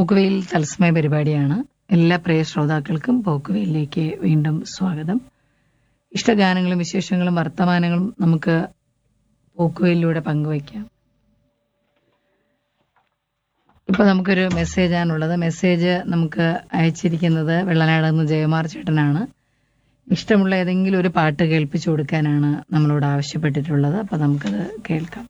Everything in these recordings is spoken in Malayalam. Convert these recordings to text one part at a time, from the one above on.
പോക്കുവെയിൽ തത്സമയ പരിപാടിയാണ് എല്ലാ പ്രിയ ശ്രോതാക്കൾക്കും പോക്കുവെയിലേക്ക് വീണ്ടും സ്വാഗതം ഇഷ്ടഗാനങ്ങളും വിശേഷങ്ങളും വർത്തമാനങ്ങളും നമുക്ക് പോക്കുവെയിലൂടെ പങ്കുവയ്ക്കാം ഇപ്പൊ നമുക്കൊരു മെസ്സേജാണുള്ളത് മെസ്സേജ് നമുക്ക് അയച്ചിരിക്കുന്നത് വെള്ളനാട് നിന്ന് ജയമാർ ചേട്ടനാണ് ഇഷ്ടമുള്ള ഏതെങ്കിലും ഒരു പാട്ട് കേൾപ്പിച്ചു കൊടുക്കാനാണ് നമ്മളോട് ആവശ്യപ്പെട്ടിട്ടുള്ളത് അപ്പൊ നമുക്കത് കേൾക്കാം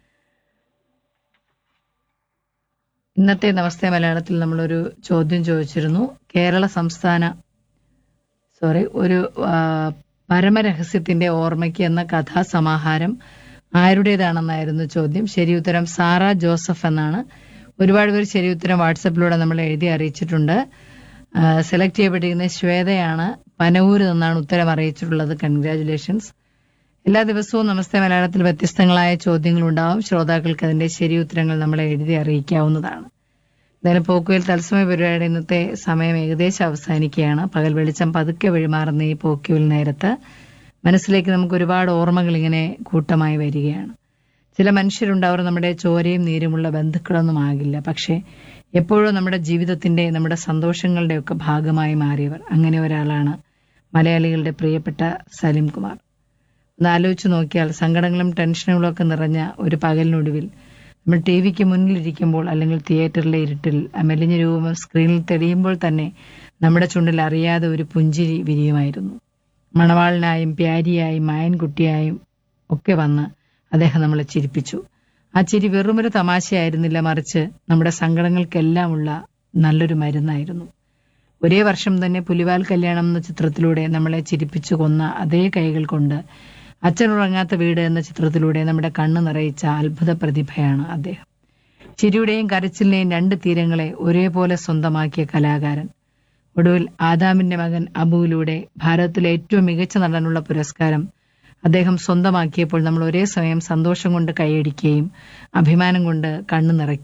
ഇന്നത്തെ നമസ്തേ മലയാളത്തിൽ നമ്മളൊരു ചോദ്യം ചോദിച്ചിരുന്നു കേരള സംസ്ഥാന സോറി ഒരു ആ, പരമരഹസ്യത്തിന്റെ ഓർമ്മയ്ക്ക് എന്ന കഥാസമാഹാരം ആരുടേതാണെന്നായിരുന്നു ചോദ്യം ശരി ഉത്തരം സാറ ജോസഫ് എന്നാണ് ഒരുപാട് പേര് ശരി ഉത്തരം വാട്സപ്പിലൂടെ നമ്മൾ എഴുതി അറിയിച്ചിട്ടുണ്ട് സെലക്ട് ചെയ്യപ്പെട്ടിരിക്കുന്ന ശ്വേതയാണ് പനവൂര് നിന്നാണ് ഉത്തരം അറിയിച്ചിട്ടുള്ളത് കൺഗ്രാറ്റുലേഷൻസ് എല്ലാ ദിവസവും നമസ്തേ മലയാളത്തിൽ വ്യത്യസ്തങ്ങളായ ചോദ്യങ്ങൾ ഉണ്ടാവും ശ്രോതാക്കൾക്ക് അതിന്റെ ശരി ഉത്തരങ്ങൾ നമ്മളെ എഴുതി അറിയിക്കാവുന്നതാണ് എന്തായാലും പോക്കുവൽ തത്സമയ പരിപാടി ഇന്നത്തെ സമയം ഏകദേശം അവസാനിക്കുകയാണ് പകൽ വെളിച്ചം പതുക്കെ വഴിമാറുന്ന ഈ പോക്കുവൽ നേരത്ത് മനസ്സിലേക്ക് നമുക്ക് ഒരുപാട് ഓർമ്മകൾ ഇങ്ങനെ കൂട്ടമായി വരികയാണ് ചില മനുഷ്യരുണ്ട് അവർ നമ്മുടെ ചോരയും നീരുമുള്ള ബന്ധുക്കളൊന്നും ആകില്ല പക്ഷേ എപ്പോഴും നമ്മുടെ ജീവിതത്തിന്റെ നമ്മുടെ സന്തോഷങ്ങളുടെ ഒക്കെ ഭാഗമായി മാറിയവർ അങ്ങനെ ഒരാളാണ് മലയാളികളുടെ പ്രിയപ്പെട്ട സലിം കുമാർ ഒന്ന് ആലോചിച്ച് നോക്കിയാൽ സങ്കടങ്ങളും ടെൻഷനുകളും ഒക്കെ നിറഞ്ഞ ഒരു പകലിനൊടുവിൽ നമ്മൾ ടി വിക്ക് മുന്നിലിരിക്കുമ്പോൾ അല്ലെങ്കിൽ തിയേറ്ററിലെ ഇരുട്ടിൽ ആ മെലിഞ്ഞ രൂപം സ്ക്രീനിൽ തെളിയുമ്പോൾ തന്നെ നമ്മുടെ ചുണ്ടിൽ അറിയാതെ ഒരു പുഞ്ചിരി വിരിയുമായിരുന്നു മണവാളനായും പ്യാരിയായും മായൻകുട്ടിയായും ഒക്കെ വന്ന് അദ്ദേഹം നമ്മളെ ചിരിപ്പിച്ചു ആ ചിരി വെറുമൊരു തമാശയായിരുന്നില്ല മറിച്ച് നമ്മുടെ സങ്കടങ്ങൾക്കെല്ലാമുള്ള നല്ലൊരു മരുന്നായിരുന്നു ഒരേ വർഷം തന്നെ പുലിവാൽ കല്യാണം എന്ന ചിത്രത്തിലൂടെ നമ്മളെ ചിരിപ്പിച്ചു കൊന്ന അതേ കൈകൾ കൊണ്ട് അച്ഛനുറങ്ങാത്ത വീട് എന്ന ചിത്രത്തിലൂടെ നമ്മുടെ കണ്ണ് നിറയിച്ച അത്ഭുത പ്രതിഭയാണ് അദ്ദേഹം ചിരിയുടെയും കരച്ചിലിന്റെയും രണ്ട് തീരങ്ങളെ ഒരേപോലെ സ്വന്തമാക്കിയ കലാകാരൻ ഒടുവിൽ ആദാമിന്റെ മകൻ അബുവിലൂടെ ഭാരതത്തിലെ ഏറ്റവും മികച്ച നടനുള്ള പുരസ്കാരം അദ്ദേഹം സ്വന്തമാക്കിയപ്പോൾ നമ്മൾ ഒരേ സമയം സന്തോഷം കൊണ്ട് കൈയടിക്കുകയും അഭിമാനം കൊണ്ട് കണ്ണു നിറയ്ക്കുകയും